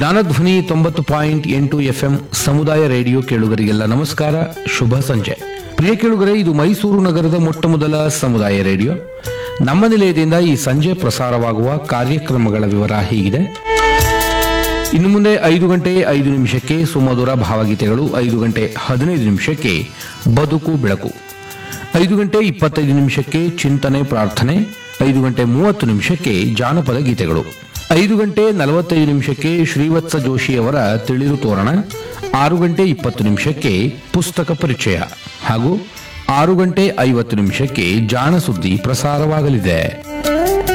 ಜ್ಞಾನಧ್ವನಿ ತೊಂಬತ್ತು ಪಾಯಿಂಟ್ ಎಂಟು ಎಫ್ಎಂ ಸಮುದಾಯ ರೇಡಿಯೋ ಕೇಳುಗರಿಗೆಲ್ಲ ನಮಸ್ಕಾರ ಶುಭ ಸಂಜೆ ಪ್ರಿಯ ಕೇಳುಗರೆ ಇದು ಮೈಸೂರು ನಗರದ ಮೊಟ್ಟ ಮೊದಲ ಸಮುದಾಯ ರೇಡಿಯೋ ನಮ್ಮ ನಿಲಯದಿಂದ ಈ ಸಂಜೆ ಪ್ರಸಾರವಾಗುವ ಕಾರ್ಯಕ್ರಮಗಳ ವಿವರ ಹೀಗಿದೆ ಇನ್ನು ಮುಂದೆ ಐದು ಗಂಟೆ ಐದು ನಿಮಿಷಕ್ಕೆ ಸುಮಧುರ ಭಾವಗೀತೆಗಳು ಐದು ಗಂಟೆ ಹದಿನೈದು ನಿಮಿಷಕ್ಕೆ ಬದುಕು ಬೆಳಕು ಐದು ಗಂಟೆ ಇಪ್ಪತ್ತೈದು ನಿಮಿಷಕ್ಕೆ ಚಿಂತನೆ ಪ್ರಾರ್ಥನೆ ಐದು ಗಂಟೆ ಮೂವತ್ತು ನಿಮಿಷಕ್ಕೆ ಜಾನಪದ ಗೀತೆಗಳು ಐದು ಗಂಟೆ ನಲವತ್ತೈದು ನಿಮಿಷಕ್ಕೆ ಶ್ರೀವತ್ಸ ಜೋಶಿಯವರ ತಿಳಿರು ತೋರಣ ಆರು ಗಂಟೆ ಇಪ್ಪತ್ತು ನಿಮಿಷಕ್ಕೆ ಪುಸ್ತಕ ಪರಿಚಯ ಹಾಗೂ ಆರು ಗಂಟೆ ಐವತ್ತು ನಿಮಿಷಕ್ಕೆ ಜಾಣ ಸುದ್ದಿ ಪ್ರಸಾರವಾಗಲಿದೆ